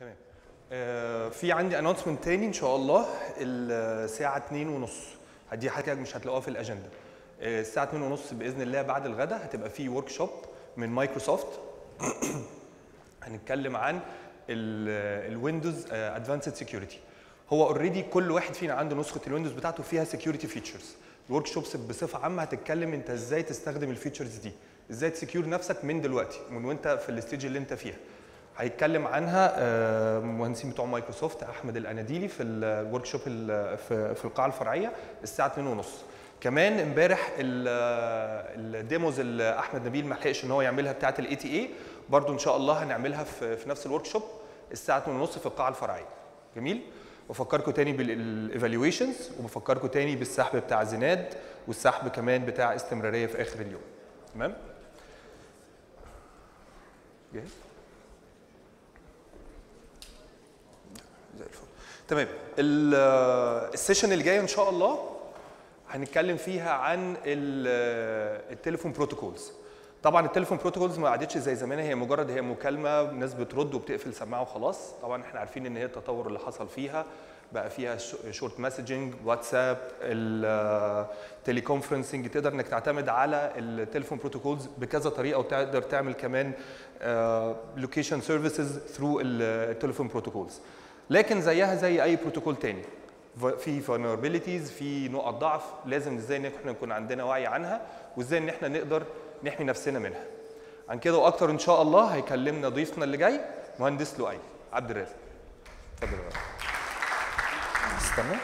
تمام آه، في عندي انونسمنت تاني ان شاء الله الساعه 2 ونص دي حاجه مش هتلاقوها في الاجنده آه، الساعه 2 ونص باذن الله بعد الغداء هتبقى في ورك شوب من مايكروسوفت هنتكلم عن الويندوز ادفانسد سكيورتي هو اوريدي كل واحد فينا عنده نسخه الويندوز بتاعته فيها سكيورتي فيتشرز الورك شوبس بصفه عامه هتتكلم انت ازاي تستخدم الفيتشرز دي ازاي تسكيور نفسك من دلوقتي من وانت في الستيج اللي انت فيها هيتكلم عنها آه، مهندسين بتوع مايكروسوفت احمد الاناديلي في الورك شوب في في القاعه الفرعيه الساعه 2:30 كمان امبارح ال- الديموز اللي احمد نبيل ما لحقش ان هو يعملها بتاعه الاي تي اي برضو ان شاء الله هنعملها في في نفس الورك شوب الساعه 2:30 في القاعه الفرعيه جميل وبفكركم تاني بالايفالويشنز وبفكركم تاني بالسحب بتاع زناد والسحب كمان بتاع استمراريه في اخر اليوم تمام جاهز زي الفل تمام ال- السيشن اللي جايه ان شاء الله هنتكلم فيها عن ال- التليفون بروتوكولز طبعا التليفون بروتوكولز ما عادتش زي زمان هي مجرد هي مكالمه ناس بترد وبتقفل سماعه وخلاص طبعا احنا عارفين ان هي التطور اللي حصل فيها بقى فيها شورت مسجنج واتساب التلي كونفرنسنج تقدر انك تعتمد على التليفون بروتوكولز بكذا طريقه وتقدر تعمل كمان لوكيشن سيرفيسز ثرو التليفون بروتوكولز لكن زيها زي اي بروتوكول تاني ف- في vulnerabilities في نقط ضعف لازم ازاي ان احنا نكون عندنا وعي عنها وازاي ان احنا نقدر نحمي نفسنا منها عن كده واكتر ان شاء الله هيكلمنا ضيفنا اللي جاي مهندس لؤي عبد الرازق اتفضل يا باشا. استنى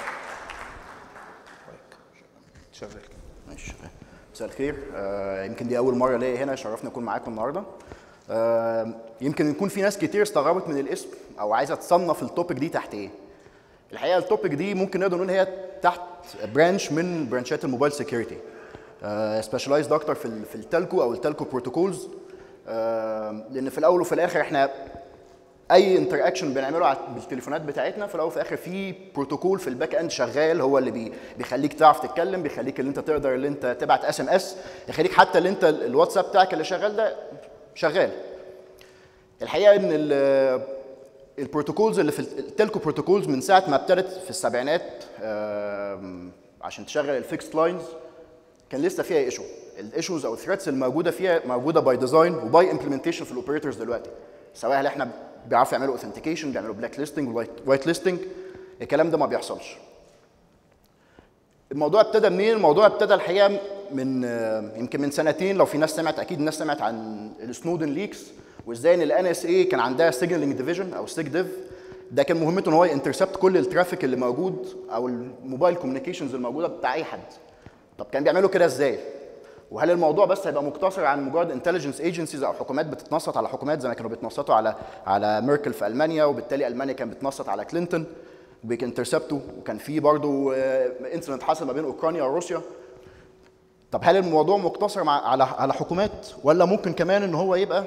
شغال ماشي مساء الخير آه، يمكن دي اول مره ليا هنا شرفني اكون معاكم النهارده آه، يمكن يكون في ناس كتير استغربت من الاسم او عايزه تصنف التوبيك دي تحت ايه الحقيقه التوبيك دي ممكن نقدر نقول هي تحت برانش من برانشات الموبايل سيكيورتي سبيشلايزد اكتر في ال- في التلكو او التلكو بروتوكولز لان في الاول وفي الاخر احنا اي انتر اكشن بنعمله على- بالتليفونات بتاعتنا في الاول وفي الاخر في بروتوكول في الباك اند شغال هو اللي بي بيخليك تعرف تتكلم بيخليك اللي انت تقدر اللي انت تبعت اس ام اس يخليك حتى اللي انت ال- الواتساب بتاعك اللي شغال ده شغال الحقيقه ان ال- البروتوكولز اللي في التلكو بروتوكولز من ساعه ما ابتدت في السبعينات آم، عشان تشغل الفيكس لاينز كان لسه فيها ايشو الايشوز او الثريتس الموجوده فيها موجوده باي ديزاين وباي امبلمنتيشن في الاوبريتورز دلوقتي سواء هل احنا بيعرفوا يعملوا اوثنتيكيشن بيعملوا بلاك ليستنج وايت ليستنج الكلام ده ما بيحصلش الموضوع ابتدى منين؟ الموضوع ابتدى الحقيقه من آه، يمكن من سنتين لو في ناس سمعت اكيد الناس سمعت عن السنودن ليكس وازاي ان الان اس اي كان عندها سيجنالينج ديفيجن او سيج ديف ده كان مهمته ان هو ينترسبت كل الترافيك اللي موجود او الموبايل كوميونيكيشنز الموجوده بتاع اي حد طب كان بيعملوا كده ازاي؟ وهل الموضوع بس هيبقى مقتصر عن مجرد انتليجنس ايجنسيز او حكومات بتتنصت على حكومات زي ما كانوا بيتنصتوا على على ميركل في المانيا وبالتالي المانيا كانت بتنصت على كلينتون وبيكنترسبتوا وكان في برضه انسيدنت حصل ما بين اوكرانيا وروسيا طب هل الموضوع مقتصر مع على على حكومات ولا ممكن كمان ان هو يبقى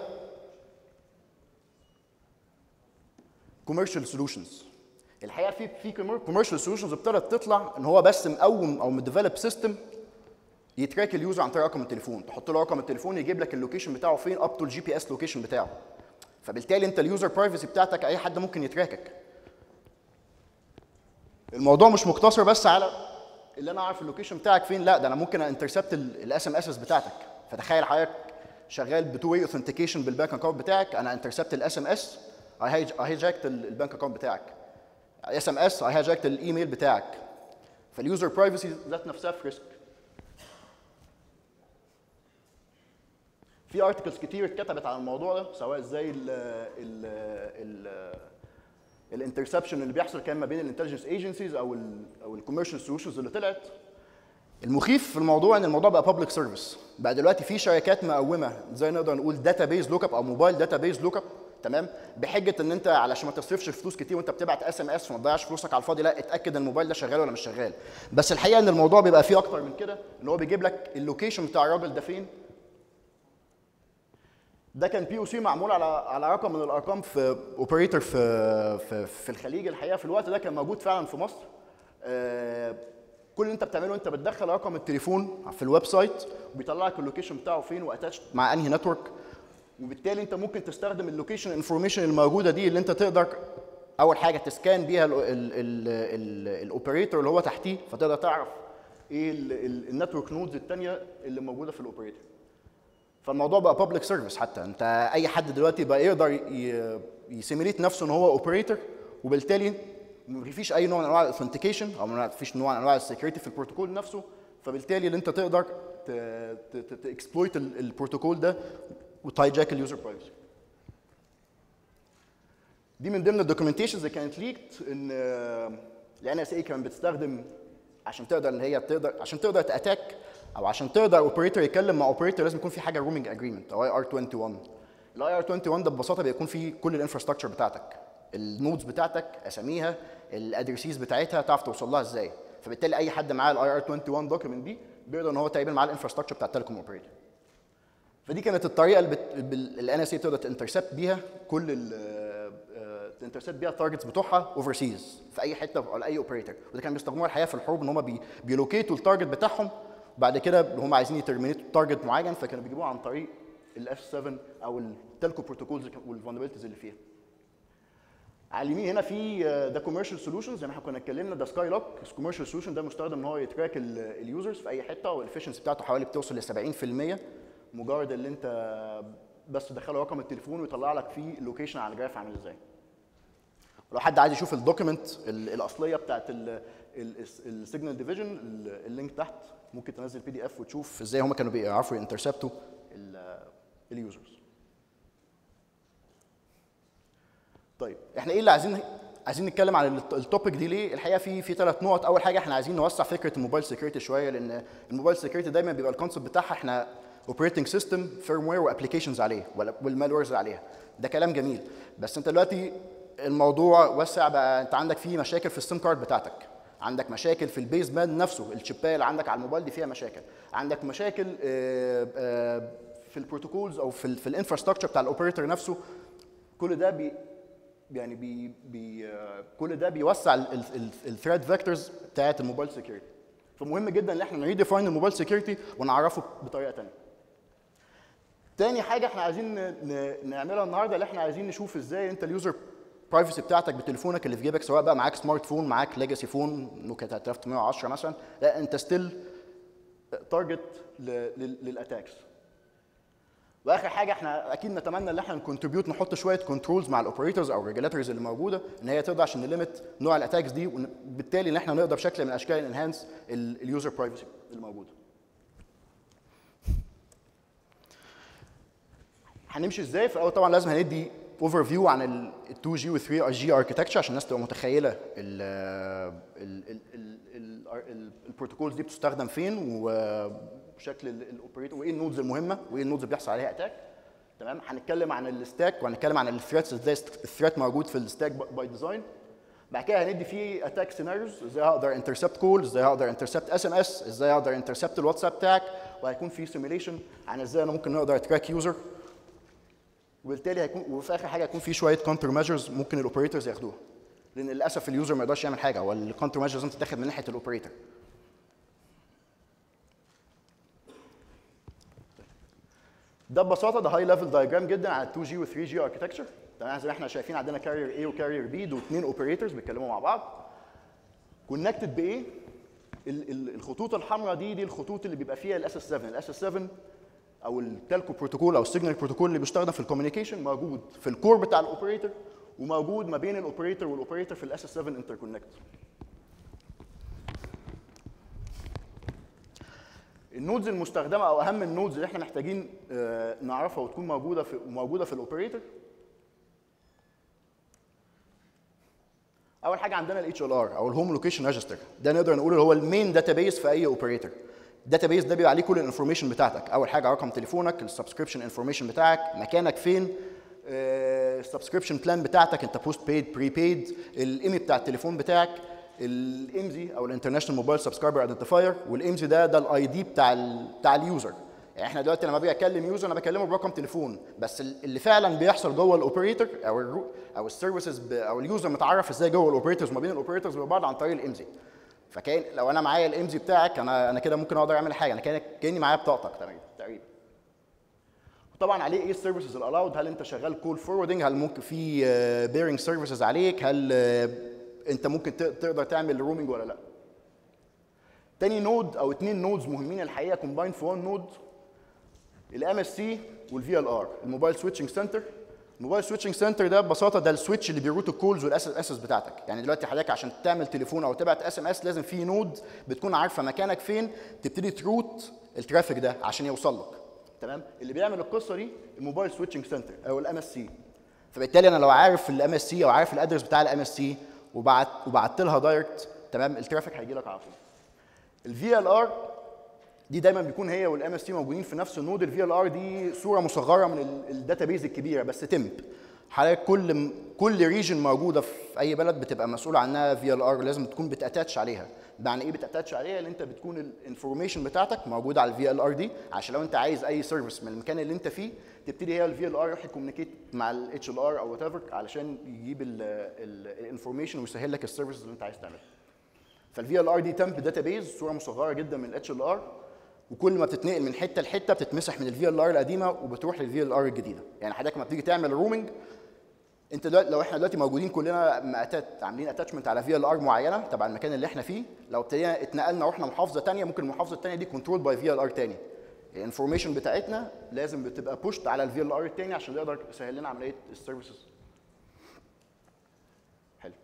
كوميرشال سولوشنز الحقيقه في في كوميرشال سولوشنز ابتدت تطلع ان هو بس مقوم او مديفلوب سيستم يتراك اليوزر عن طريق رقم التليفون تحط له رقم التليفون يجيب لك اللوكيشن بتاعه فين اب تو الجي بي اس لوكيشن بتاعه فبالتالي انت اليوزر برايفسي بتاعتك اي حد ممكن يتراكك الموضوع مش مقتصر بس على اللي انا اعرف اللوكيشن بتاعك فين لا ده انا ممكن انترسبت الاس ام اس بتاعتك فتخيل حضرتك شغال بتو واي اوثنتيكيشن بالبانك اكونت بتاعك انا انترسبت الاس ام اس اي هايجاكت البانك اكونت بتاعك اس ام اس اي هايجاكت الايميل بتاعك فاليوزر برايفسي ذات نفسها في ريسك في ارتكلز كتير اتكتبت عن الموضوع ده سواء ازاي ال ال ال الانترسبشن اللي بيحصل كان ما بين الانتليجنس ايجنسيز او ال او الكوميرشال سولوشنز اللي طلعت المخيف في الموضوع ان الموضوع بقى بابليك سيرفيس بقى دلوقتي في شركات مقومه زي نقدر نقول داتا بيز لوك اب او موبايل داتا بيز لوك اب تمام بحجه ان انت علشان ما تصرفش فلوس كتير وانت بتبعت اس ام اس وما تضيعش فلوسك على الفاضي لا اتاكد ان الموبايل ده شغال ولا مش شغال بس الحقيقه ان الموضوع بيبقى فيه اكتر من كده ان هو بيجيب لك اللوكيشن بتاع الراجل ده فين ده كان بي او سي معمول على على رقم من الارقام في اوبريتور في في في الخليج الحقيقه في الوقت ده كان موجود فعلا في مصر آه، كل اللي انت بتعمله انت بتدخل رقم التليفون في الويب سايت وبيطلع لك اللوكيشن بتاعه فين واتاتش مع انهي نتورك وبالتالي انت ممكن تستخدم اللوكيشن انفورميشن الموجوده دي اللي انت تقدر اول حاجه تسكان بيها الاوبريتور اللي هو تحتيه فتقدر تعرف ايه النتورك نودز الثانيه اللي موجوده في الاوبريتور فالموضوع بقى بابليك سيرفيس حتى انت اي حد دلوقتي بقى يقدر يسيميليت نفسه ان هو اوبريتور وبالتالي مفيش اي نوع من انواع الاثنتيكيشن او مفيش نوع من انواع السكيورتي في البروتوكول نفسه فبالتالي اللي انت تقدر تاكسبلويت البروتوكول ده وتايجاك اليوزر برايفسي دي من ضمن الدوكيومنتيشنز اللي كانت ليكت ان الان اس اي كانت بتستخدم عشان تقدر ان هي تقدر عشان تقدر تاتاك او عشان تقدر اوبريتور يتكلم مع اوبريتور لازم يكون في حاجه رومينج اجريمنت او اي ار 21 الاي ار 21 ده ببساطه بيكون فيه كل الانفراستراكشر بتاعتك النودز بتاعتك اساميها الادريسيز بتاعتها تعرف توصل لها ازاي فبالتالي اي حد معاه الاي ار 21 دوكيمنت دي بيقدر ان هو تقريبا معاه الانفراستراكشر بتاع التليكوم اوبريتور فدي كانت الطريقه اللي الان اس اي تقدر تنترسبت بيها كل تنترسبت بيها التارجتس بتوعها اوفر سيز في اي حته على اي اوبريتور وده كان بيستخدموها الحقيقه في الحروب ان هم بي بيلوكيتوا التارجت بتاعهم وبعد كده هم عايزين يترمينيتوا تارجت معين فكانوا بيجيبوه عن طريق الاف 7 او التلكو بروتوكولز والفولنربيلتيز اللي فيها على اليمين هنا في ده كوميرشال سولوشنز زي ما احنا كنا اتكلمنا ده سكاي لوك كوميرشال سولوشن ده مستخدم ان هو يتراك اليوزرز في اي حته والافشنسي بتاعته حوالي بتوصل ل 70% مجرد اللي انت بس تدخله رقم التليفون ويطلع لك فيه اللوكيشن على الجراف عامل ازاي لو حد عايز يشوف الدوكيمنت الاصليه بتاعت السيجنال ديفيجن اللينك تحت ممكن تنزل بي دي اف وتشوف ازاي هم كانوا بيعرفوا ينترسبتوا اليوزرز طيب احنا ايه اللي عايزين عايزين نتكلم عن التوبيك دي ليه؟ الحقيقه في في ثلاث نقط، اول حاجه احنا عايزين نوسع فكره الموبايل سيكيورتي شويه لان الموبايل سيكيورتي دايما بيبقى الكونسيبت بتاعها احنا اوبريتنج سيستم فيرم وير وابلكيشنز عليه والمالويرز عليها ده كلام جميل بس انت دلوقتي الموضوع وسع بقى انت عندك فيه مشاكل في السيم كارد بتاعتك عندك مشاكل في البيز باند نفسه الشيبايه اللي عندك على الموبايل دي فيها مشاكل عندك مشاكل في البروتوكولز او في في الانفراستراكشر بتاع الاوبريتور نفسه كل ده بي يعني بي بي كل ده بيوسع الثريد فيكتورز بتاعت الموبايل سيكيورتي فمهم جدا ان احنا نريديفاين الموبايل سيكيورتي ونعرفه بطريقه ثانيه تاني حاجه احنا عايزين نعملها النهارده اللي احنا عايزين نشوف ازاي انت اليوزر برايفسي بتاعتك بتليفونك اللي في جيبك سواء بقى معاك سمارت فون معاك ليجاسي فون نوكيا 3810 مثلا لا انت ستيل تارجت للاتاكس واخر حاجه احنا اكيد نتمنى ان احنا نكونتريبيوت نحط شويه كنترولز مع الاوبريتورز او الريجولاتورز اللي موجوده ان هي تقدر عشان نليمت نوع الاتاكس دي وبالتالي ان احنا نقدر بشكل من اشكال انهانس اليوزر برايفسي اللي موجوده هنمشي ازاي في الاول طبعا لازم هندي اوفر فيو عن ال 2 جي و 3 جي اركتكتشر عشان الناس تبقى متخيله البروتوكولز دي بتستخدم فين وشكل الاوبريتور وايه النودز المهمه وايه النودز اللي بيحصل عليها اتاك تمام هنتكلم عن الستاك وهنتكلم عن الثريتس ازاي الثريت موجود في الستاك باي ديزاين بعد كده هندي فيه اتاك سيناريوز ازاي هقدر انترسبت كول ازاي هقدر انترسبت اس ام اس ازاي هقدر انترسبت الواتساب بتاعك وهيكون في سيميليشن عن ازاي انا ممكن اقدر اتراك يوزر وبالتالي هيكون وفي اخر حاجه هيكون في شويه كونتر ميجرز ممكن الاوبريتورز ياخدوها لان للاسف اليوزر ما يقدرش يعمل حاجه هو الكونتر ميجرز لازم تتاخد من ناحيه الاوبريتور ده ببساطه ده هاي ليفل دايجرام جدا على 2 جي و 3 جي اركتكتشر تمام زي ما احنا شايفين عندنا كارير A وكارير B دول اثنين اوبريتورز بيتكلموا مع بعض كونكتد بايه؟ الخطوط الحمراء دي دي الخطوط اللي بيبقى فيها الاس اس 7 الاس اس 7 او التلكو بروتوكول او السيجنال بروتوكول اللي بيستخدم في الكوميونيكيشن موجود في الكور بتاع الاوبريتور وموجود ما بين الاوبريتور والاوبريتور في الاس اس 7 انتركونكت النودز المستخدمه او اهم النودز اللي احنا محتاجين نعرفها وتكون موجوده في موجوده في الاوبريتور اول حاجه عندنا الاتش ال ار او الهوم لوكيشن ريجستر ده نقدر نقول اللي هو المين داتابيس في اي اوبريتور الداتابيس ده بيبقى عليه كل الانفورميشن بتاعتك اول حاجه رقم تليفونك السبسكريبشن انفورميشن بتاعك مكانك فين السبسكريبشن بلان بتاعتك انت بوست بيد بري بيد الايمي بتاع التليفون بتاعك الامزي او الانترناشونال موبايل سبسكرايبر ايدنتيفاير والامزي ده ده الاي دي بتاع ال بتاع اليوزر يعني احنا دلوقتي لما باجي اكلم يوزر انا بكلمه برقم تليفون بس اللي فعلا بيحصل جوه الاوبريتور او ال او السيرفيسز او اليوزر متعرف ازاي جوه الاوبريتورز ما بين الاوبريتورز وبعض عن طريق الامزي فكان لو انا معايا الامزي بتاعك انا انا كده ممكن اقدر اعمل حاجه انا كاني كاني معايا بطاقتك تقريبا وطبعا عليه ايه السيرفيسز الالاود هل انت شغال كول فورwarding هل ممكن في بيرنج سيرفيسز عليك هل آه، انت ممكن ت- تقدر تعمل رومينج ولا لا تاني نود او اتنين نودز مهمين الحقيقه كومبايند في وان نود الام اس سي والفي ال ار الموبايل سويتشنج سنتر الموبايل سويتشنج سنتر ده ببساطه ده السويتش اللي بيروت الكولز والاس اس بتاعتك يعني دلوقتي حضرتك عشان تعمل تليفون او تبعت اس ام اس لازم في نود بتكون عارفه مكانك فين تبتدي تروت الترافيك ده عشان يوصل لك تمام اللي بيعمل القصه دي الموبايل سويتشنج سنتر او الام اس سي فبالتالي انا لو عارف الام اس سي او عارف الادرس بتاع الام اس سي وبعت وبعت لها دايركت تمام الترافيك هيجي لك على طول الفي ال ار دي دايما بيكون هي والام اس تي موجودين في نفس النود الفي ال ار دي صوره مصغره من الداتابيز الكبيره بس تمب حضرتك كل كل ريجن موجوده في اي بلد بتبقى مسؤول عنها في ال ار لازم تكون بتاتاتش عليها معنى ايه بتاتاتش عليها اللي انت بتكون الانفورميشن بتاعتك موجوده على الفي ال ار دي عشان لو انت عايز اي سيرفيس من المكان اللي انت فيه تبتدي هي الفي ال ار يروح يكومينيكيت مع الاتش ال ار او وات ايفر علشان يجيب الانفورميشن ويسهل لك السيرفيس اللي انت عايز تعملها فالفي ال ار دي تمب داتابيز صوره مصغره جدا من الاتش ال ار وكل ما بتتنقل من حته لحته بتتمسح من الفي ال ار القديمه وبتروح للفي ال ار الجديده يعني حضرتك لما بتيجي تعمل رومنج انت دلوقتي لو احنا دلوقتي موجودين كلنا مقاتات عاملين اتاتشمنت على في ال ار معينه تبع المكان اللي احنا فيه لو ابتدينا اتنقلنا ورحنا محافظه ثانيه ممكن المحافظه الثانيه دي كنترول باي في ال ار ثاني الانفورميشن بتاعتنا لازم بتبقى بوشت على الفي ال ار الثاني عشان يقدر يسهل لنا عمليه السيرفيسز حلو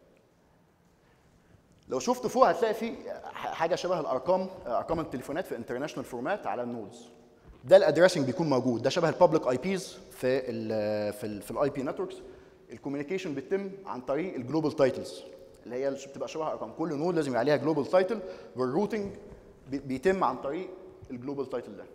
لو شفت فوق هتلاقي في حاجه شبه الارقام ارقام التليفونات في انترناشونال فورمات على النودز ده الادريسنج بيكون موجود ده شبه البابليك اي بيز في ال في ال في الاي بي نتوركس الكوميونيكيشن بيتم عن طريق الجلوبال تايتلز اللي هي اللي بتبقى شبه ارقام كل نود لازم يبقى عليها جلوبال تايتل والروتنج بي- بيتم عن طريق الجلوبال تايتل ده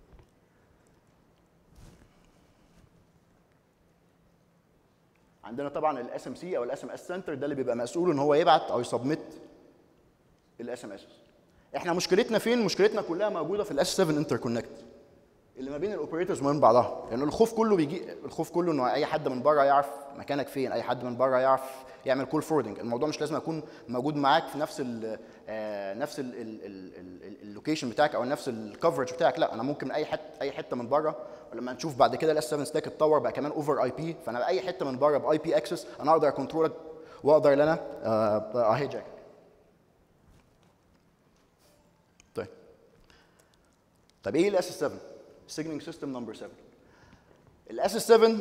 عندنا طبعا الاس ام سي او الاس ام اس سنتر ده اللي بيبقى مسؤول ان هو يبعت او يسبمت الاس ام اس احنا مشكلتنا فين مشكلتنا كلها موجوده في الاس 7 انتر كونكت اللي ما بين الاوبريتورز وما بين بعضها لان يعني الخوف كله بيجي الخوف كله انه اي حد من بره يعرف مكانك فين اي حد من بره يعرف يعمل كول فوردنج الموضوع مش لازم اكون موجود معاك في نفس ال آه نفس اللوكيشن بتاعك او نفس الكفرج بتاعك لا انا ممكن من اي حته اي حته من بره ولما نشوف بعد كده الاس 7 ستاك اتطور بقى كمان اوفر اي بي فانا اي حته من بره باي بي اكسس انا اقدر اكونترولك واقدر ان انا اهيجاك طيب طب ايه الاس 7 سيجنال سيستم نمبر 7 الاس 7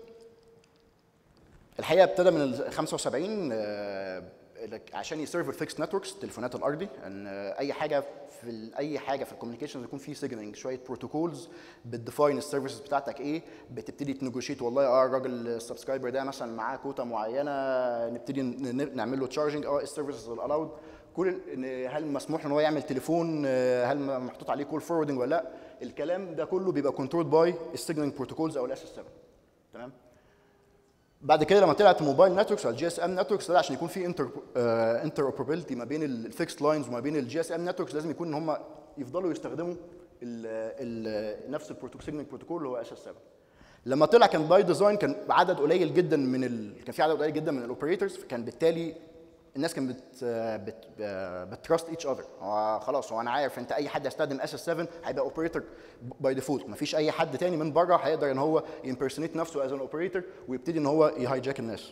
الحقيقه ابتدى من ال 75 آه، عشان يسيرف الفيكس نتوركس التليفونات الارضي ان آه، اي حاجه في ال- اي حاجه في الكوميونيكيشنز يكون في سيجنالينج شويه بروتوكولز بتديفاين السيرفيسز بتاعتك ايه بتبتدي تنيجوشيت والله اه الراجل السبسكرايبر ده مثلا معاه كوتا معينه نبتدي ن- ن- نعمل له تشارجنج اه السيرفيسز الالاود كل ال- إن هل مسموح له ان هو يعمل تليفون آه، هل م- محطوط عليه كول فوروردنج ولا لا الكلام ده كله بيبقى كنترول باي السيجنالينج بروتوكولز او الاس اس 7 تمام بعد كده لما طلعت الموبايل نتوركس او الجي اس ام نتوركس ده عشان يكون في انتر انتر اوبرابيلتي ما بين الفيكس لاينز وما بين الجي اس ام نتوركس لازم يكون ان هم يفضلوا يستخدموا ال ال نفس البروتوكول سيجنال بروتوكول اللي هو اس اس 7 لما طلع كان باي ديزاين كان عدد قليل جدا من ال... كان في عدد قليل جدا من الاوبريتورز فكان بالتالي الناس كانت بت بت بتراست ايتش اذر هو خلاص هو انا عارف انت اي حد يستخدم اس اس 7 هيبقى اوبريتور باي ديفولت مفيش اي حد تاني من بره هيقدر ان هو يمبرسونيت نفسه از ان اوبريتور ويبتدي ان هو يهايجاك الناس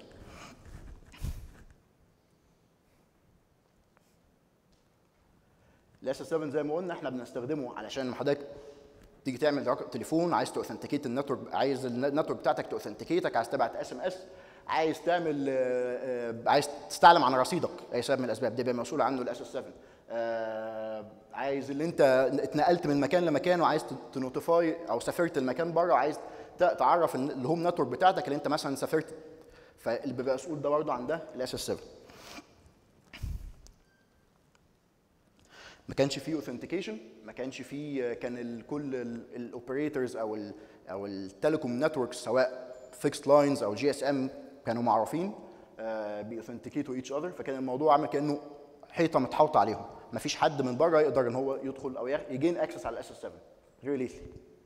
الاس اس 7 زي ما قلنا احنا بنستخدمه علشان لما حضرتك تيجي تعمل رقم تليفون عايز تاوثنتيكيت النتورك عايز النتورك بتاعتك تاوثنتيكيتك عايز تبعت اس ام اس عايز تعمل آه، آه، عايز تستعلم عن رصيدك اي سبب من الاسباب ده بيبقى مسؤول عنه الاس اس 7 آه، عايز اللي انت اتنقلت من مكان لمكان وعايز تنوتيفاي او سافرت المكان بره وعايز ت- تعرف ال- الهوم نتورك بتاعتك اللي انت مثلا سافرت فاللي بيبقى مسؤول ده برضه عن ده الاس اس 7 ما كانش فيه اوثنتيكيشن ما كانش فيه كان ال- كل الاوبريتورز او ال او التليكوم نتوركس سواء فيكس لاينز او جي اس ام كانوا معروفين بيوثنتيكيتوا ايتش اذر فكان الموضوع عامل كانه حيطه متحوطه عليهم ما فيش حد من بره يقدر ان هو يدخل او يجين اكسس على الاس اس 7 غير ليثلي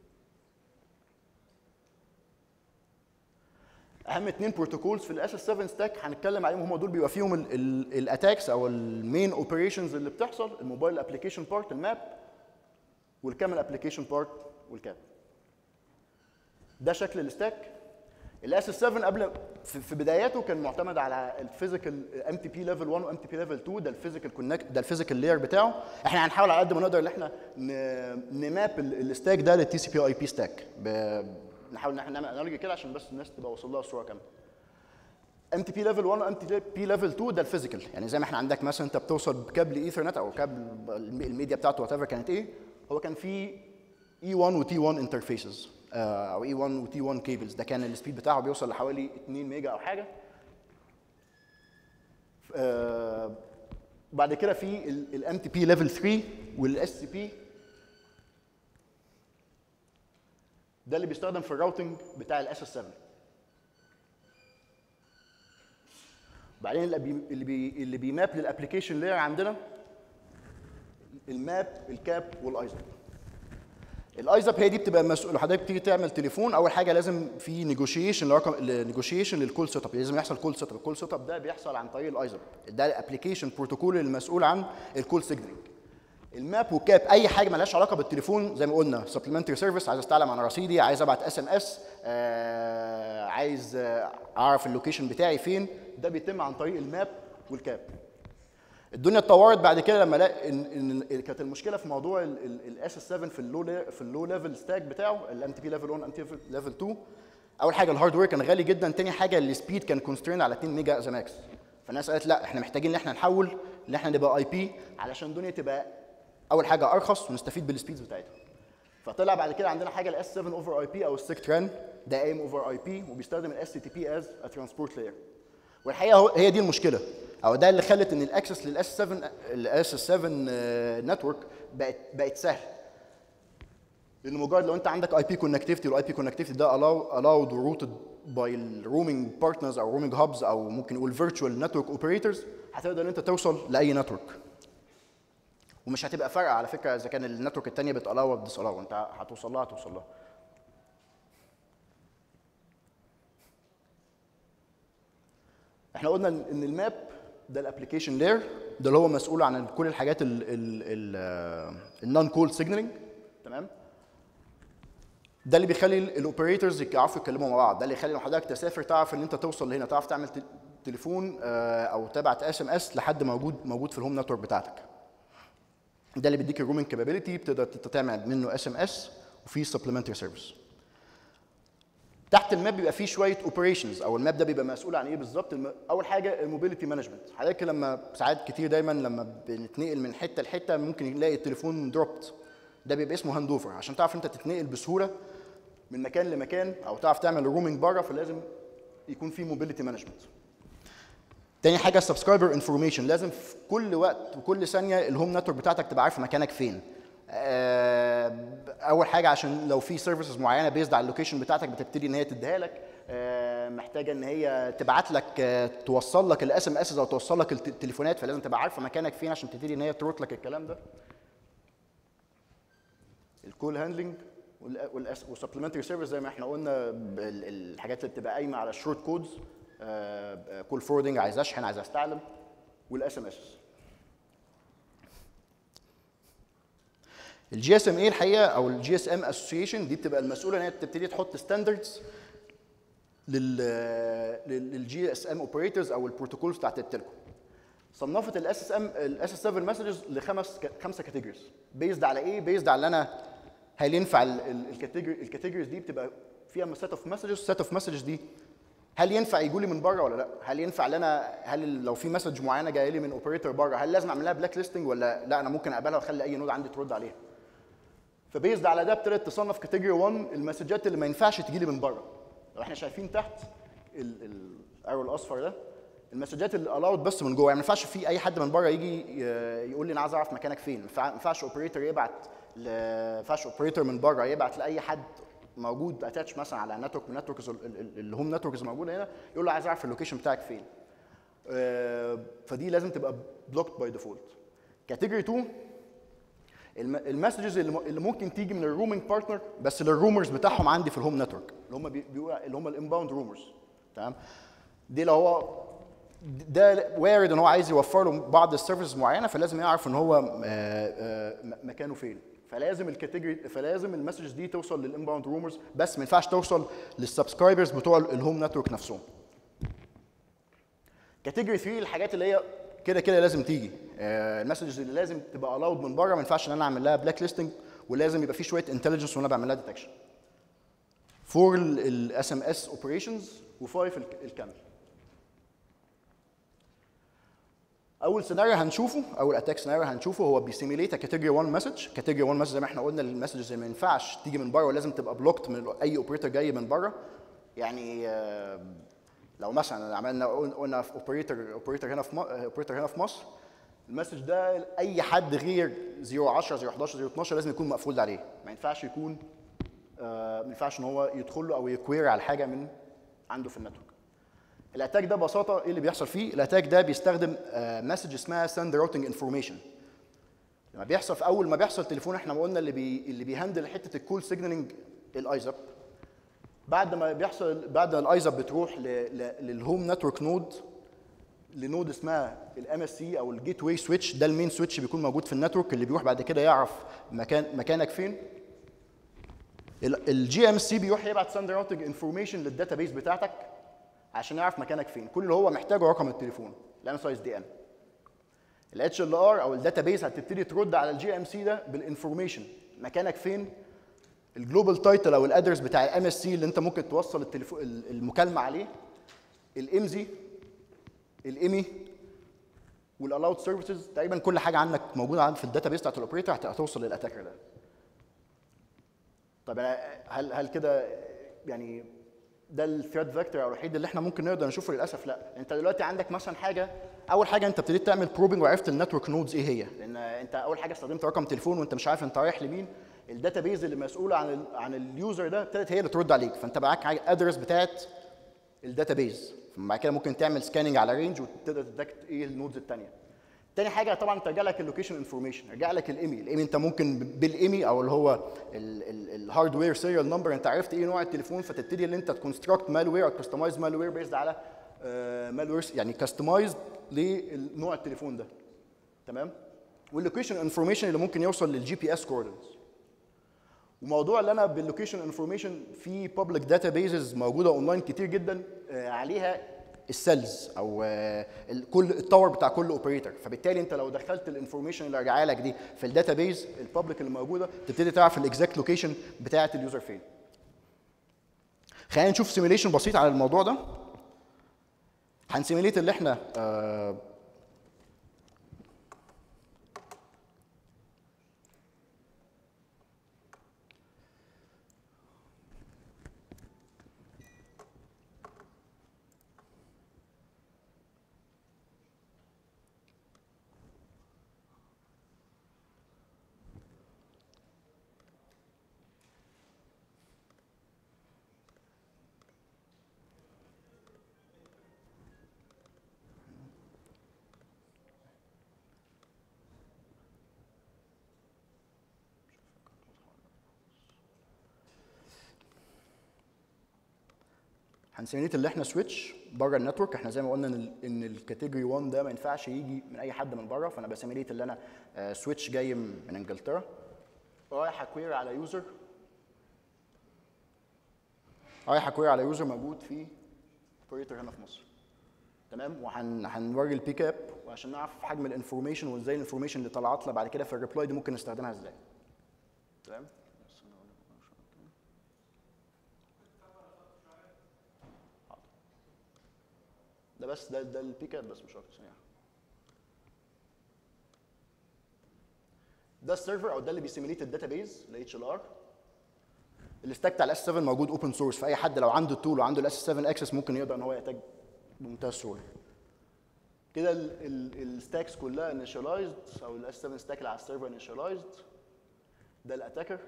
اهم اثنين بروتوكولز في الاس اس 7 ستاك هنتكلم عليهم هم دول بيبقى فيهم الاتاكس او المين اوبريشنز اللي بتحصل الموبايل ابلكيشن بارت الماب والكامل ابلكيشن بارت والكاب ده شكل الستاك الاس 7 قبل في في بداياته كان معتمد على الفيزيكال ام تي بي ليفل 1 وام تي بي ليفل 2 ده الفيزيكال كونكت ده الفيزيكال لاير بتاعه احنا هنحاول على قد ما نقدر ان احنا ن- نماب ال- الستاك ده للتي سي بي اي بي ستاك نحاول ان احنا نعمل انالوجي كده عشان بس الناس تبقى وصل لها الصوره كامله ام تي بي ليفل 1 وام تي بي ليفل 2 ده الفيزيكال يعني زي ما احنا عندك مثلا انت بتوصل بكابل ايثرنت او كابل الميديا بتاعته وات ايفر كانت ايه هو كان في اي 1 وتي 1 انترفيسز او اي 1 وتي 1 كيبلز ده كان السبيد بتاعه بيوصل لحوالي 2 ميجا او حاجه آه، بعد كده في الام تي بي ليفل 3 والاس سي بي ده اللي بيستخدم في الراوتنج بتاع الاس اس 7 بعدين اللي بي اللي, بي اللي بيماب للابلكيشن لاير عندنا الماب الكاب والايزاب الايزاب هي دي بتبقى مسؤول حضرتك بتيجي تعمل تليفون اول حاجه لازم في نيجوشيشن رقم نيجوشيشن للكول سيت اب لازم يحصل كول سيت اب الكول سيت اب ده بيحصل عن طريق الايزاب ده الابلكيشن بروتوكول المسؤول عن الكول سيجنالينج الماب والكاب اي حاجه مالهاش علاقه بالتليفون زي ما قلنا سبلمنتري سيرفيس عايز استعلم عن رصيدي عايز ابعت اس ام اس عايز آه، اعرف اللوكيشن بتاعي فين ده بيتم عن طريق الماب والكاب الدنيا اتطورت بعد كده لما لقى ان ان كانت المشكله في موضوع الاس اس 7 في اللو في اللو ليفل ستاك بتاعه الام تي بي ليفل 1 ام تي ليفل 2 اول حاجه الهاردوير كان غالي جدا تاني حاجه السبيد كان كونسترين على 2 ميجا از ماكس فالناس قالت لا احنا محتاجين ان احنا نحول ان احنا نبقى اي بي علشان الدنيا تبقى اول حاجه ارخص ونستفيد بالسبيدز بتاعتها فطلع بعد كده عندنا حاجه الاس 7 اوفر اي بي او السيك تران ده ايم اوفر اي بي وبيستخدم الاس تي بي از ترانسبورت لاير والحقيقه هو هي دي المشكله او ده اللي خلت ان الاكسس للاس 7 الاس 7 نتورك بقت بقت سهل لان مجرد لو انت عندك اي بي كونكتيفيتي والاي بي كونكتيفيتي ده allow allowed routed باي الرومينج بارتنرز او رومينج هابز او ممكن نقول فيرتشوال نتورك اوبريتورز هتقدر ان انت توصل لاي نتورك ومش هتبقى فارقه على فكره اذا كان النتورك الثانيه بتالاو ولا بتسالاو انت هتوصل لها هتوصل لها احنا قلنا ان إن الماب ده الابلكيشن لاير ده اللي هو مسؤول عن كل الحاجات النون كول سيجنالينج تمام ده اللي بيخلي الاوبريتورز يعرفوا يتكلموا مع بعض ده اللي يخلي لو حضرتك تسافر تعرف ان انت توصل لهنا تعرف تعمل تل- تليفون آه، او تبعت اس ام اس لحد موجود موجود في الهوم نتورك بتاعتك ده اللي بيديك الرومينج كابابيلتي بتقدر انت تعمل منه اس ام اس وفي سبلمنتري سيرفيس تحت الماب بيبقى فيه شويه اوبريشنز او الماب ده بيبقى مسؤول عن ايه بالظبط الم- اول حاجه الموبيليتي مانجمنت حضرتك لما ساعات كتير دايما لما بنتنقل من حته لحته ممكن نلاقي التليفون دروبت ده بيبقى اسمه هاند اوفر عشان تعرف انت تتنقل بسهوله من مكان لمكان او تعرف تعمل رومينج بره فلازم يكون في موبيليتي مانجمنت تاني حاجه السبسكرايبر انفورميشن لازم في كل وقت وكل ثانيه الهوم نتورك بتاعتك تبقى عارف مكانك فين آه، اول حاجه عشان لو في سيرفيسز معينه بيزد على اللوكيشن بتاعتك بتبتدي ان هي تديها لك آه، محتاجه ان هي تبعت لك آه، توصل لك الاس ام اس او توصل لك الت- التليفونات فلازم تبقى عارفه مكانك فين عشان تبتدي ان هي تروت لك الكلام ده الكول هاندلنج والسبلمنتري سيرفيس زي ما احنا قلنا ب- ال- الحاجات اللي بتبقى قايمه على الشورت كودز كول فوردنج عايز اشحن عايز استعلم والاس ام اس الجي اس ام اي الحقيقه او الجي اس ام اسوسيشن دي بتبقى المسؤوله ان هي تبتدي تحط ستاندردز لل للجي اس ام اوبريتورز او البروتوكولز بتاعت التليكوم صنفت الاس اس ام الاس اس 7 مسجز لخمس خمسه كاتيجوريز بيزد على ايه بيزد على ان انا هل ينفع الكاتيجوري الكاتيجوريز دي بتبقى فيها سيت اوف مسجز سيت اوف مسجز دي هل ينفع يجوا لي من بره ولا لا؟ هل ينفع ان انا هل لو في مسج معينه جايه لي من اوبريتور بره هل لازم اعمل لها بلاك ليستنج ولا لا انا ممكن اقبلها واخلي اي نود عندي ترد عليها؟ فبيزد على ده ابتدت تصنف كاتيجوري 1 المسجات اللي ما ينفعش تجي لي من بره لو احنا شايفين تحت الارو الاصفر ده المسجات اللي الاود بس من جوه يعني ما ينفعش في اي حد من بره يجي ي- يقول لي انا عايز اعرف مكانك فين ما ينفع- ما ينفعش اوبريتور يبعت ل- ما ينفعش اوبريتور من بره يبعت لاي حد موجود اتاتش مثلا على نتورك من نتوركز الهوم نتوركز موجوده هنا يقول له عايز اعرف اللوكيشن بتاعك فين آه، فدي لازم تبقى بلوكد باي ديفولت كاتيجوري 2 الم- المسجز اللي م- اللي ممكن تيجي من الرومينج بارتنر بس للرومرز بتاعهم عندي في الهوم نتورك اللي هم بي- بيقولوا اللي هم الانباوند رومرز تمام دي لو هو ده وارد ان هو عايز يوفر له بعض السيرفيسز معينه فلازم يعرف ان هو آه، آه، م- مكانه فين فلازم الكاتيجوري فلازم المسجز دي توصل للانباوند رومرز بس ما ينفعش توصل للسبسكرايبرز بتوع الهوم نتورك نفسهم كاتيجوري 3 الحاجات اللي هي كده كده لازم تيجي آه، المسجز اللي لازم تبقى الاود من بره ما ينفعش ان انا اعمل لها بلاك ليستنج ولازم يبقى في شويه انتليجنس وانا بعمل لها ديتكشن فور الاس ام اس اوبريشنز وفايف الكامل اول سيناريو هنشوفه اول اتاك سيناريو هنشوفه هو بيسيميليت كاتيجوري 1 مسج كاتيجوري 1 مسج زي ما احنا قلنا المسجز اللي ما ينفعش تيجي من بره ولازم تبقى بلوكت من اي اوبريتور جاي من بره يعني آه، لو مثلا عملنا قلنا في اوبريتور اوبريتور هنا في اوبريتور هنا في مصر المسج ده اي حد غير 010 011 012 لازم يكون مقفول عليه ما ينفعش يكون آه، ما ينفعش ان هو يدخل له او يكوير على حاجه من عنده في النتورك الاتاك ده ببساطه ايه اللي بيحصل فيه الاتاك ده بيستخدم مسج اسمها سند راوتنج انفورميشن لما بيحصل في اول ما بيحصل تليفون احنا ما قلنا اللي بي اللي بيهندل حته الكول سيجنالينج الايزاب بعد ما بيحصل بعد ما الايزاب بتروح ل- ل- للهوم نتورك نود لنود اسمها الام اس سي او الجيت واي سويتش ده المين سويتش بيكون موجود في النتورك اللي بيروح بعد كده يعرف مكان مكانك فين الجي ام سي بيروح يبعت سند راوتنج انفورميشن للداتابيس بتاعتك عشان يعرف مكانك فين كل اللي هو محتاجه رقم التليفون الام سايز دي ان الاتش ال ار او الداتابيس هتبتدي ترد على الجي ام سي ده بالانفورميشن مكانك فين الجلوبال تايتل او الادرس بتاع الام اس سي اللي انت ممكن توصل التليفون المكالمه عليه الامزي الايمي والالاود سيرفيسز تقريبا كل حاجه عندك موجوده عندك في الداتابيس بتاعت الاوبريتور هتوصل للاتاكر ده طب أنا هل هل كده يعني ده الثريد فيكتور الوحيد اللي احنا ممكن نقدر نشوفه للاسف لا انت دلوقتي عندك مثلا حاجه اول حاجه انت ابتديت تعمل بروبنج وعرفت النتورك نودز ايه هي لان انت اول حاجه استخدمت رقم تليفون وانت مش عارف انت رايح لمين الداتابيز اللي مسؤوله عن ال عن اليوزر ده ابتدت هي اللي ترد عليك فانت معاك ادرس بتاعت الداتابيز بعد كده ممكن تعمل سكاننج على رينج وتقدر تدكت ايه النودز الثانيه تاني حاجه طبعا ترجع لك اللوكيشن انفورميشن يرجع لك الايمي الايمي انت ممكن بالايمي او اللي هو الهاردوير سيريال نمبر انت عرفت ايه نوع التليفون فتبتدي ان انت تكونستراكت مالوير او كستمايز مالوير بيزد على مالوير يعني كستمايز لنوع التليفون ده تمام واللوكيشن انفورميشن اللي ممكن يوصل للجي بي اس كوردينتس وموضوع اللي انا باللوكيشن انفورميشن في بابليك داتا بيزز موجوده اونلاين كتير جدا آه، عليها السيلز او آه، ال- كل التاور بتاع كل اوبريتور فبالتالي انت لو دخلت الانفورميشن اللي راجعه لك دي في الداتا بيز البابليك اللي موجوده تبتدي تعرف الاكزاكت لوكيشن بتاعه اليوزر فين خلينا نشوف سيميليشن بسيط على الموضوع ده هنسيميليت اللي احنا آه، هنسيميليت اللي احنا سويتش بره النتورك احنا زي ما قلنا ان ال- ان الكاتيجوري 1 ده ما ينفعش يجي من اي حد من بره فانا بسيميليت اللي انا آه، سويتش جاي من من انجلترا رايح اكوير على يوزر رايح اكوير على يوزر موجود في اوبريتور هنا في مصر تمام وهنوري البيك اب وعشان نعرف حجم الانفورميشن وازاي الانفورميشن اللي طلعت لنا بعد كده في الريبلاي دي ممكن نستخدمها ازاي تمام بس أنا أقول لكم عشان كده. ده بس ده ده البيك اب بس مش اكتر ثانيه ده السيرفر او ده اللي بيسيميليت الداتابيز الاتش ال ار الستاك بتاع الاس 7 موجود اوبن سورس فاي حد لو عنده التول وعنده الاس 7 اكسس ممكن يقدر ان هو يحتاج بمنتهى السهوله كده الستاكس كلها انيشاليزد او الاس 7 ستاك اللي على السيرفر انيشاليزد ده الاتاكر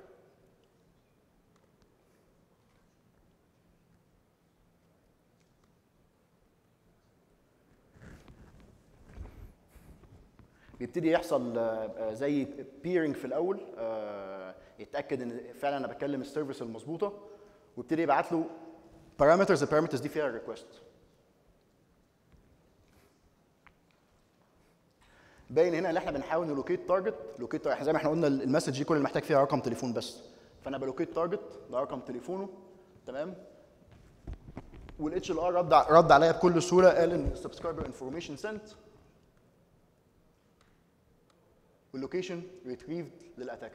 بيبتدي يحصل آه، آه، زي بيرنج في الاول آه، يتاكد ان فعلا انا بكلم السيرفيس المظبوطه ويبتدي يبعت له بارامترز البارامترز دي فيها الريكوست باين هنا ان احنا بنحاول نلوكيت تارجت لوكيت احنا زي ما احنا قلنا المسج دي كل اللي محتاج فيها رقم تليفون بس فانا بلوكيت تارجت ده رقم تليفونه تمام والاتش ال ار رد ع- رد عليا بكل سهوله قال ان سبسكرايبر انفورميشن سنت واللوكيشن ريتريفد للاتاكر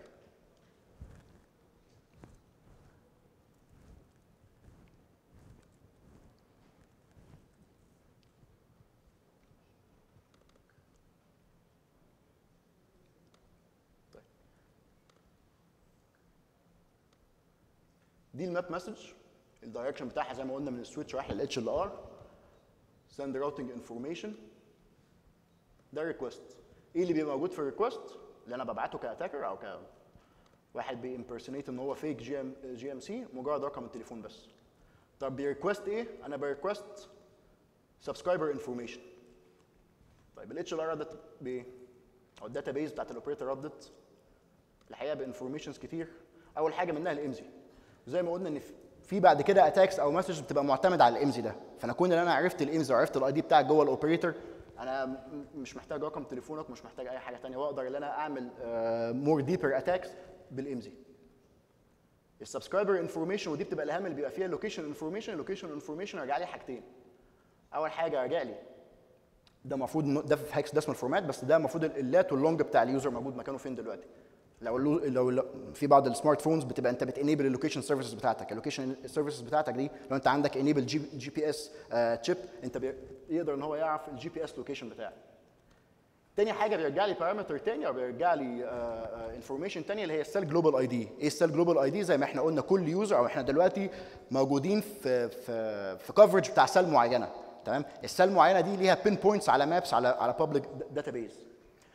دي الماب مسج الدايركشن بتاعها زي ما قلنا من السويتش رايح للاتش ال ار سند راوتنج انفورميشن ده ريكوست ايه اللي بيبقى موجود في الريكوست اللي انا ببعته كاتاكر او ك واحد بيمبرسونيت ان هو فيك جي ام جي ام سي مجرد رقم التليفون بس طب بيريكوست ايه انا بريكوست سبسكرايبر انفورميشن طيب الاتش ال ار ردت بايه او الداتا بيز بتاعت الاوبريتور ردت الحقيقه بانفورميشنز كتير اول حاجه منها الامزي زي ما قلنا ان في- في بعد كده اتاكس او مسج بتبقى معتمد على الامزي ده فانا كون ان انا عرفت الامزي وعرفت الاي دي بتاعك جوه الاوبريتور انا م- مش محتاج رقم تليفونك مش محتاج اي حاجه ثانيه واقدر ان انا اعمل مور ديبر اتاكس بالامزي السبسكرايبر انفورميشن ودي بتبقى الاهم اللي بيبقى فيها اللوكيشن انفورميشن اللوكيشن انفورميشن رجع لي حاجتين اول حاجه رجع لي ده المفروض ده في هيكس ديسمال فورمات بس ده المفروض اللات واللونج بتاع اليوزر موجود مكانه فين دلوقتي لو اللو لو لو في بعض السمارت فونز بتبقى انت بتنيبل اللوكيشن سيرفيسز بتاعتك اللوكيشن سيرفيسز بتاعتك دي لو انت عندك انيبل جي, جي بي اس تشيب انت بي- يقدر ان هو يعرف الجي بي اس لوكيشن بتاعك تاني حاجه بيرجع لي بارامتر تاني او بيرجع لي انفورميشن تانية اللي هي السيل جلوبال اي دي ايه السيل جلوبال اي دي زي ما احنا قلنا كل يوزر او احنا دلوقتي موجودين في في في كفرج بتاع سيل معينه تمام السيل معينه دي ليها بين بوينتس على مابس على على بابليك داتابيز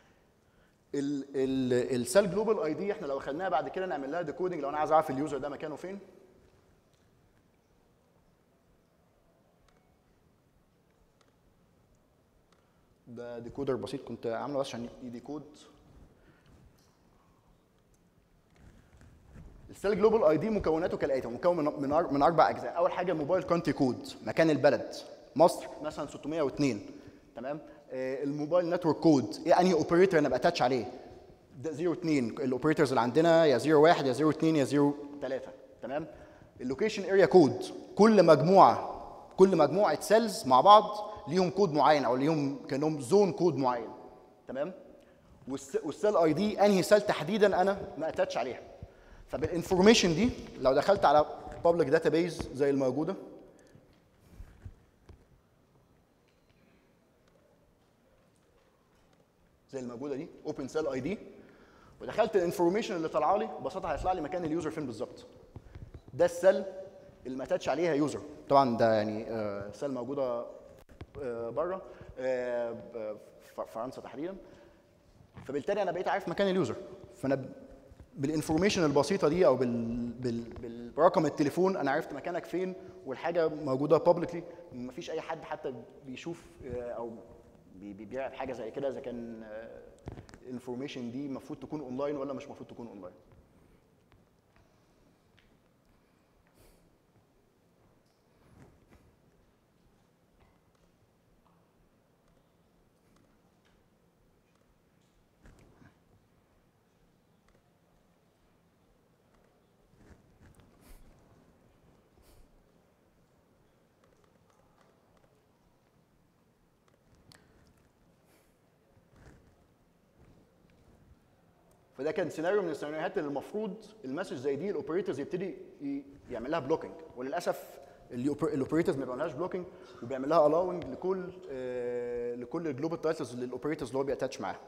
السيل جلوبال اي دي احنا لو خدناها بعد كده نعمل لها ديكودنج لو انا عايز اعرف اليوزر ده مكانه فين ده ديكودر بسيط كنت عامله بس عشان يديكود السيل جلوبال اي دي مكوناته كالاتي هو مكون من من أر- من اربع اجزاء اول حاجه الموبايل كونتري كود مكان البلد مصر مثلا 602 تمام آه، الموبايل نتورك كود ايه انهي اوبريتور انا باتاتش عليه ده 02 الاوبريتورز اللي عندنا يا 01 يا 02 يا 03 تمام اللوكيشن اريا كود كل مجموعه كل مجموعه سيلز مع بعض ليهم كود معين او ليهم كانهم زون كود معين تمام والس- والسيل اي دي انهي سيل تحديدا انا ما اتاتش عليها فبالانفورميشن دي لو دخلت على بابليك داتابيز زي الموجوده زي الموجوده دي اوبن سيل اي دي ودخلت الانفورميشن اللي طالعه لي ببساطه هيطلع لي مكان اليوزر فين بالظبط ده السيل اللي ما اتاتش عليها يوزر طبعا ده يعني آه، سيل موجوده بره في فرنسا تحديدا فبالتالي انا بقيت عارف مكان اليوزر فانا ب- بالانفورميشن البسيطه دي او بال... بال... بال- برقم التليفون انا عرفت مكانك فين والحاجه موجوده بابليكلي مفيش اي حد حتى بيشوف آه، او بي- بيبيع حاجه زي كده اذا كان الانفورميشن دي المفروض تكون اونلاين ولا مش المفروض تكون اونلاين فده كان سيناريو من السيناريوهات اللي المفروض المسج زي دي الاوبريتورز يبتدي ي- يعمل لها بلوكينج وللاسف الاوبريتورز ما بيعملهاش بلوكينج وبيعمل لها الاونج لكل آه، لكل الجلوبال تايتلز للاوبريتورز اللي هو بياتاتش معاها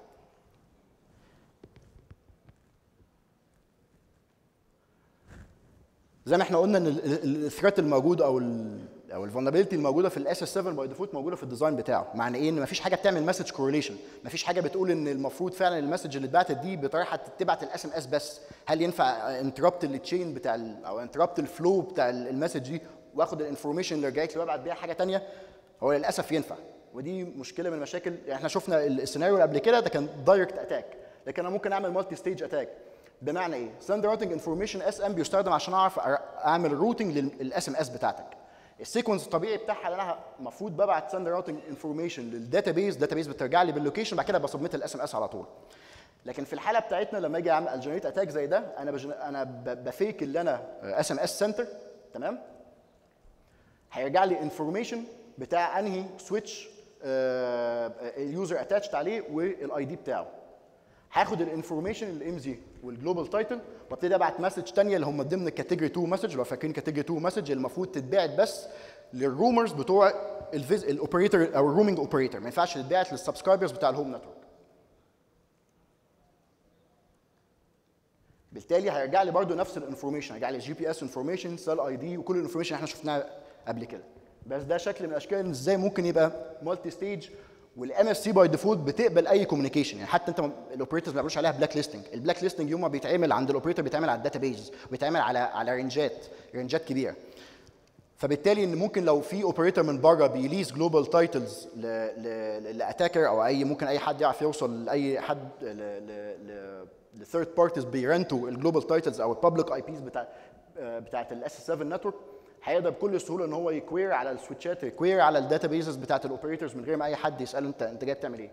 زي ما احنا قلنا ان الثريت الموجود او ال او الفولنربيلتي الموجوده في الاس اس 7 باي ديفولت موجوده في الديزاين بتاعه معنى ايه ان مفيش حاجه بتعمل مسج كورليشن مفيش حاجه بتقول ان المفروض فعلا المسج اللي اتبعتت دي بطريقه تبعت الاس ام اس بس هل ينفع انتربت التشين بتاع ال او انتربت الفلو بتاع المسج دي واخد الانفورميشن اللي رجعت لي وابعت بيها حاجه ثانيه هو للاسف ينفع ودي مشكله من المشاكل يعني احنا شفنا السيناريو اللي قبل كده ده كان دايركت اتاك لكن انا ممكن اعمل مالتي ستيج اتاك بمعنى ايه؟ سند راوتنج انفورميشن اس ام بيستخدم عشان اعرف أر- اعمل روتنج للاس ام اس بتاعتك. السيكونس الطبيعي بتاعها ان انا المفروض ببعت سند راوتنج انفورميشن للداتابيز الداتابيز بترجع لي باللوكيشن بعد كده بسبميت الاس ام اس على طول لكن في الحاله بتاعتنا لما اجي اعمل جنريت اتاك زي ده انا بجن... انا ب- بفيك اللي انا اس ام اس سنتر تمام هيرجع لي انفورميشن بتاع انهي سويتش اليوزر اتاتشد عليه والاي دي بتاعه هاخد الانفورميشن الام زي والجلوبال تايتل وابتدي ابعت مسج ثانيه اللي هم ضمن الكاتيجوري 2 مسج لو فاكرين كاتيجوري 2 مسج اللي المفروض تتبعت بس للرومرز بتوع الفيز الاوبريتور او الرومينج اوبريتور ما ينفعش تتبعت للسبسكرايبرز بتاع الهوم نتورك بالتالي هيرجع لي برضو نفس الانفورميشن هيرجع لي جي بي اس انفورميشن سيل اي دي وكل الانفورميشن احنا شفناها قبل كده بس ده شكل من اشكال ازاي ممكن يبقى مالتي ستيج والام اس سي باي ديفولت بتقبل اي كوميونيكيشن يعني حتى انت الاوبريتورز ما بيعملوش عليها بلاك ليستنج البلاك ليستنج يوم ما بيتعمل عند الاوبريتور بيتعمل على الداتا بيز بيتعمل على على رينجات رينجات كبيره فبالتالي ان ممكن لو في اوبريتور من بره بيليز جلوبال تايتلز لاتاكر او اي ممكن اي حد يعرف يوصل لاي حد لثيرد بارتيز بيرنتوا الجلوبال تايتلز او الببليك اي بيز بتاع آه، بتاعت الاس 7 نتورك هيقدر بكل سهوله ان هو يكوير على السويتشات يكوير على الداتا بيزز بتاعت الاوبريتورز من غير ما اي حد يساله انت انت جاي بتعمل ايه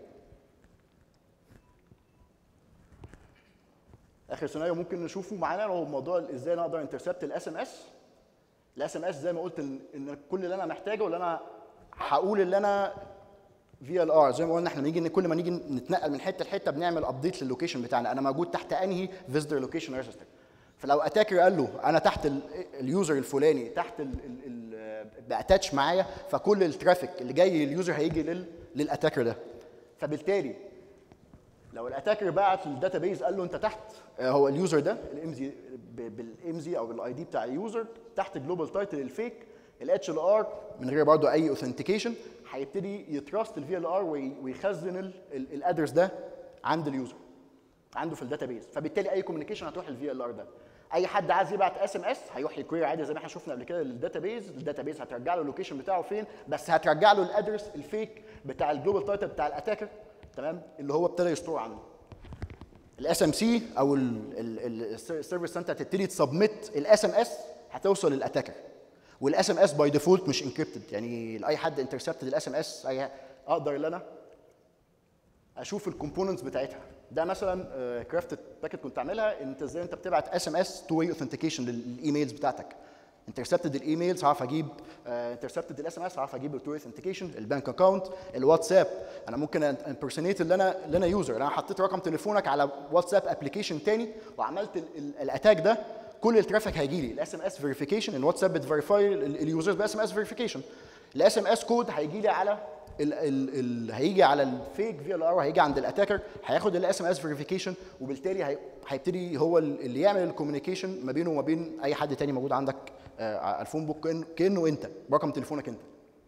اخر سيناريو ممكن نشوفه معانا هو موضوع ازاي انا اقدر انترسبت الاس ام اس الاس ام اس زي ما قلت ان إن كل اللي انا محتاجه اللي انا هقول اللي انا في ال ار زي ما قلنا احنا بنيجي كل ما نيجي نتنقل من حته لحته بنعمل ابديت للوكيشن بتاعنا انا موجود تحت انهي فيزيتور لوكيشن ريجستر فلو اتاكر قال له انا تحت ال- اليوزر الفلاني تحت ال ال ال باتاتش معايا فكل الترافيك اللي جاي لليوزر هيجي لل للاتاكر ده فبالتالي لو الاتاكر بعت للداتابيز قال له انت تحت آه، هو اليوزر ده الام زي بالام زي او بالاي دي بتاع اليوزر تحت جلوبال تايتل الفيك الاتش ال ار من غير برضه اي اوثنتيكيشن هيبتدي يتراست الفي ال ار ويخزن الادرس ده عند اليوزر عنده في الداتابيز فبالتالي اي كوميونيكيشن هتروح للفي ال ار ده اي حد عايز يبعت اس ام اس هيروح يكوير عادي زي ما احنا شفنا قبل كده للداتابيز الداتابيز هترجع له اللوكيشن بتاعه فين بس هترجع له الادرس الفيك بتاع الجلوبال تايتل بتاع الاتاكر تمام اللي هو ابتدى يستور عنه الاس ام سي او السيرفيس سنتر هتبتدي تسبميت الاس ام اس هتوصل للاتاكر والاس ام اس باي ديفولت مش انكريبتد يعني اي حد انترسبتد الاس ام اس اقدر ان انا اشوف الكومبوننتس بتاعتها ده مثلا كرافتد باكيت كنت عاملها انت ازاي انت بتبعت اس ام اس تو واي اوثنتيكيشن للايميلز بتاعتك انترسبتد الايميلز هعرف اجيب انترسبتد الاس ام اس هعرف اجيب التو اوثنتيكيشن البانك اكونت الواتساب انا ممكن امبرسونيت اللي انا اللي انا يوزر انا حطيت رقم تليفونك على واتساب ابلكيشن تاني وعملت ال- ال- الاتاك ده كل الترافيك هيجي لي الاس ام اس فيريفيكيشن الواتساب بتفيريفاي اليوزرز باس ام اس فيريفيكيشن الاس ام اس كود هيجي لي على ال ال ال هيجي على الفيك في ال ار هيجي عند الاتاكر هياخد الاس ام اس فيريفيكيشن وبالتالي هي- هيبتدي هو ال- اللي يعمل الكوميونيكيشن ما بينه وما بين اي حد تاني موجود عندك آه، على الفون بوك كأن- كانه انت برقم تليفونك انت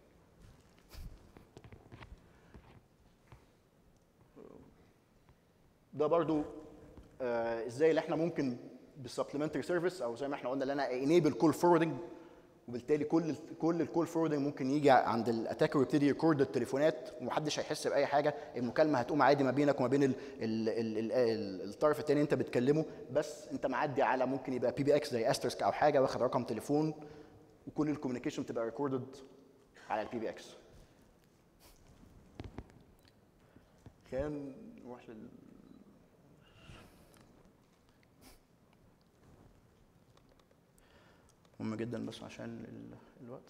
ده برضو آه، ازاي اللي احنا ممكن بالسبلمنتري سيرفيس او زي ما احنا قلنا اللي انا انيبل كول فورwarding وبالتالي كل ال كل الكول فورwarding ممكن يجي عند الاتاكر ويبتدي يريكورد التليفونات ومحدش هيحس باي حاجه المكالمه هتقوم عادي ما بينك وما بين ال ال ال ال ال الطرف الثاني انت بتكلمه بس انت معدي على ممكن يبقى بي بي اكس زي استرسك او حاجه واخد رقم تليفون وكل الكوميونيكيشن بتبقى ريكوردد على البي بي اكس كان نروح لل مهم جدا بس عشان ال- الوقت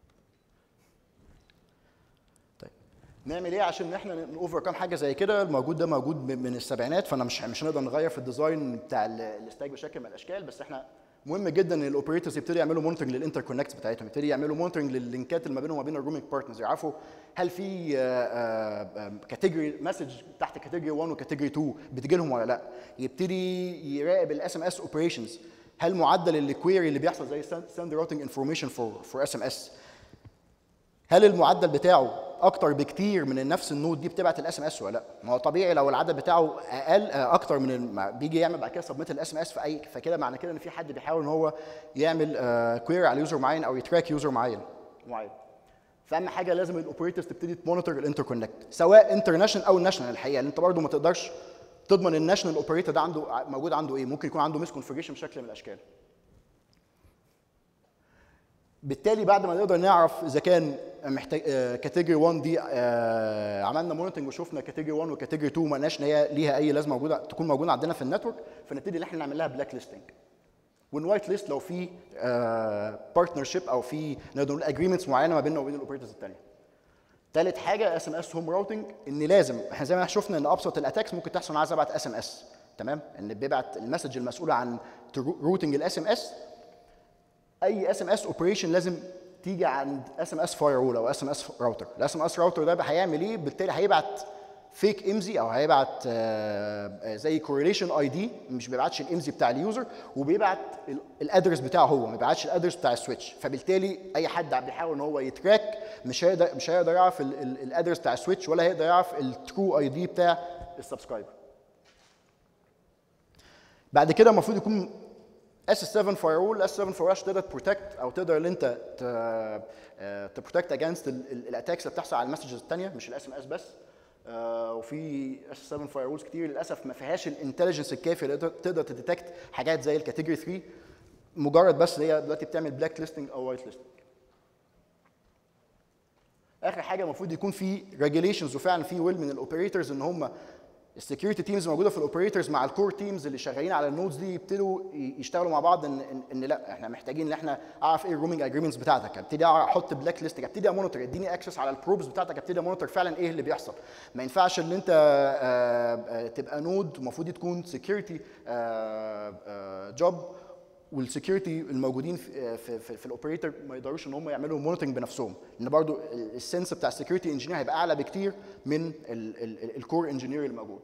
طيب نعمل ايه عشان احنا نوفر كام حاجه زي كده الموجود ده موجود من من السبعينات فانا مش مش هنقدر نغير في الديزاين بتاع ال- الستاك بشكل من الاشكال بس احنا مهم جدا ان الاوبريتورز يبتدوا يعملوا مونترنج للانتر كونكتس بتاعتهم يبتدوا يعملوا مونترنج لللينكات اللي ما بينهم وما بين الرومينج بارتنرز يعرفوا هل في كاتيجوري مسج تحت كاتيجوري 1 وكاتيجوري 2 بتجي لهم ولا لا يبتدي يراقب الاس ام اس اوبريشنز هل معدل الكويري اللي بيحصل زي سند راوتنج انفورميشن فور فور اس ام اس هل المعدل بتاعه اكتر بكتير من نفس النود دي بتبعت الاس ام اس ولا لا ما هو طبيعي لو العدد بتاعه اقل آه، اكتر من الم- بيجي يعمل بعد كده سبميت الاس ام اس في اي فكده معنى كده ان في حد بيحاول ان هو يعمل كويري على يوزر معين او يتراك يوزر معين معين فاهم حاجه لازم الاوبريتورز تبتدي تمونيتور الانتر كونكت سواء انترناشونال او ناشونال الحقيقه لان انت برضه ما تقدرش تضمن الناشونال اوبريتور ده عنده ع- موجود عنده ايه ممكن يكون عنده ميس كونفيجريشن بشكل من الاشكال بالتالي بعد ما نقدر نعرف اذا كان محتاج كاتيجوري 1 دي آه، عملنا مونيتنج وشفنا كاتيجوري 1 وكاتيجوري 2 ما لقيناش ان هي ليها اي لازمه موجوده تكون موجوده عندنا في النتورك فنبتدي ان احنا نعمل لها بلاك ليستنج ونوايت ليست لو في بارتنرشيب او في نقدر نقول اجريمنتس معينه ما بيننا وبين الاوبريتورز الثانيه ثالث حاجه اس ام اس هوم راوتنج ان لازم احنا زي ما شفنا ان ابسط الاتاكس ممكن تحصل أنا عايز ابعت اس ام اس تمام ان بيبعت المسج المسؤوله عن روتنج الاس ام اس اي اس ام اس اوبريشن لازم تيجي عند اس ام اس فاير وول او اس ام اس راوتر الاس ام اس راوتر ده بقى هيعمل ايه بالتالي هيبعت فيك امزي او هيبعت آه، زي كورليشن اي دي مش بيبعتش الامزي بتاع اليوزر وبيبعت ال- الادرس بتاعه هو ما بيبعتش الادرس بتاع السويتش فبالتالي اي حد بيحاول ان هو يتراك مش هيقدر مش هيقدر يعرف ال- ال- الادرس بتاع السويتش ولا هيقدر يعرف الترو اي دي بتاع السبسكرايبر بعد كده المفروض يكون اس 7 فاير وول اس 7 فاير تقدر تبروتكت او تقدر ان انت تبروتكت اجينست الاتاكس اللي بتحصل على المسجز الثانيه مش الاس ام اس بس آه، وفي اس 7 فاير وولز كتير للاسف ما فيهاش الانتليجنس الكافي اللي تقدر- تقدر تديتكت حاجات زي الكاتيجوري 3 مجرد بس اللي هي دلوقتي بتعمل بلاك ليستنج او وايت ليستنج اخر حاجه المفروض يكون في ريجيليشنز وفعلا في ويل من الاوبريتورز ان هم السكيورتي تيمز موجوده في الاوبريتورز مع الكور تيمز اللي شغالين على النودز دي يبتدوا ي- يشتغلوا مع بعض ان ان, إن لا احنا محتاجين ان احنا اعرف ايه الرومينج اجريمنتس بتاعتك ابتدي أعرف- احط بلاك ليست ابتدي امونيتور اديني اكسس على البروبز بتاعتك ابتدي امونيتور فعلا ايه اللي بيحصل ما ينفعش ان انت آه، آه، تبقى نود المفروض تكون سكيورتي جوب والسكيورتي الموجودين في في, في, في الاوبريتور ما يقدروش ان هم يعملوا مونيتورنج بنفسهم لان برضو السنس بتاع السكيورتي انجينير هيبقى اعلى بكتير من الكور انجينير الموجود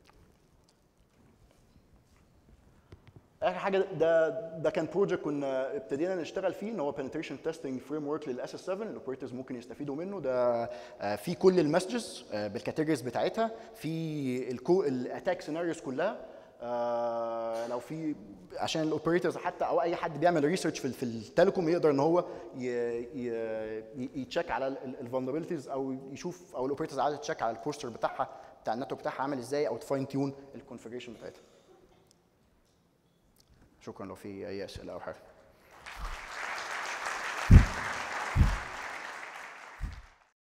اخر حاجه ده ده كان بروجكت كنا ابتدينا نشتغل فيه ان هو penetration testing فريم ورك للاس اس 7 الاوبريتورز ممكن يستفيدوا منه ده آه، في كل المسجز بالكاتيجوريز بتاعتها في الكو الاتاك سيناريوز كلها آه، لو في عشان الاوبريتورز حتى او اي حد بيعمل ريسيرش في في التليكوم يقدر ان هو يتشيك على الفولنربيلتيز او يشوف او الاوبريتورز عايزه تشيك على البوستر بتاعها بتاع النتورك بتاعها عامل ازاي او تفاين تيون الكونفجريشن بتاعتها شكرا لو في اي اسئله او حاجه